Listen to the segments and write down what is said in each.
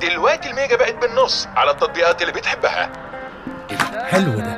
دلوقتي الميجا بقت بالنص على التطبيقات اللي بتحبها حلو ده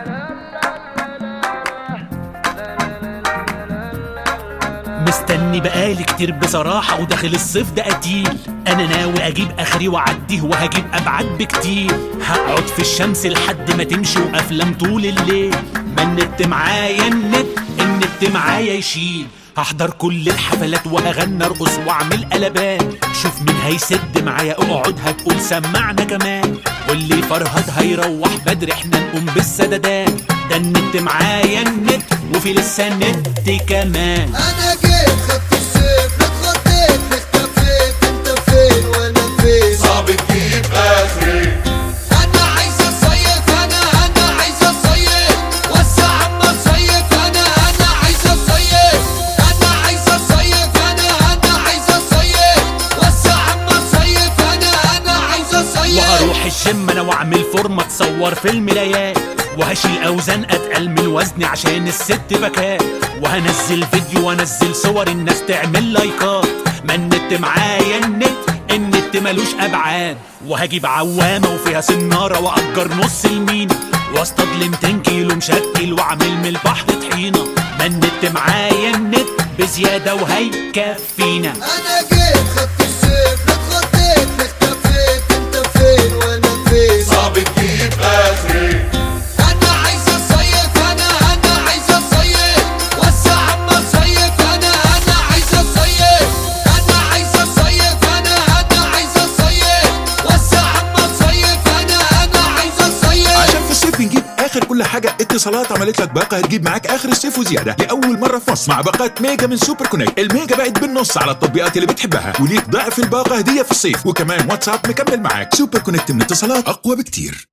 مستني بقالي كتير بصراحة وداخل الصيف ده قتيل أنا ناوي أجيب آخري وأعديه وهجيب أبعد بكتير هقعد في الشمس لحد ما تمشي وأفلام طول الليل ما النت معايا النت النت معايا يشيل هحضر كل الحفلات وهغنى ارقص واعمل قلبان شوف مين هيسد معايا اقعد هتقول سمعنا كمان واللي فرهد هيروح بدري احنا نقوم بالسدادات ده النت معايا النت وفي لسه النت كمان انا جيت خدت السيف اتخضيت اختفيت انت فين وانا فين صعب تجيب اخري انا عايز اصيف انا انا عايز اصيف وسع عم اصيف انا انا عايز اصيف انا عايز اصيف انا انا عايز اصيف وسع عم اصيف انا انا عايز اصيف وهروح الجيم انا واعمل فورمه اتصور في الملايات وهشيل اوزان اتقل من وزني عشان الست بكات وهنزل فيديو وانزل صور الناس تعمل لايكات ما النت معايا النت النت ملوش ابعاد وهجيب عوامه وفيها سناره واجر نص المينا واصطاد لي 200 كيلو مشكل واعمل من البحر طحينه ما النت معايا النت بزياده وهيكفينا انا جيت خدت السيف اتخضيت اختفيت انت فين وانا فين صعب تجيب اخري انا عايز اصيف انا انا عايز اصيف وسع عم اصيف انا انا عايز اصيف انا عايز اصيف انا انا عايز اصيف وسع عم اصيف انا انا عايز اصيف عشان في الصيف بنجيب اخر كل حاجه اتصالات عملت لك باقه هتجيب معاك اخر الصيف وزياده لاول مره في مصر مع باقات ميجا من سوبر كونكت الميجا بقت بالنص على التطبيقات اللي بتحبها وليك ضعف الباقه هديه في الصيف وكمان واتساب مكمل معاك سوبر كونكت من اتصالات اقوى بكتير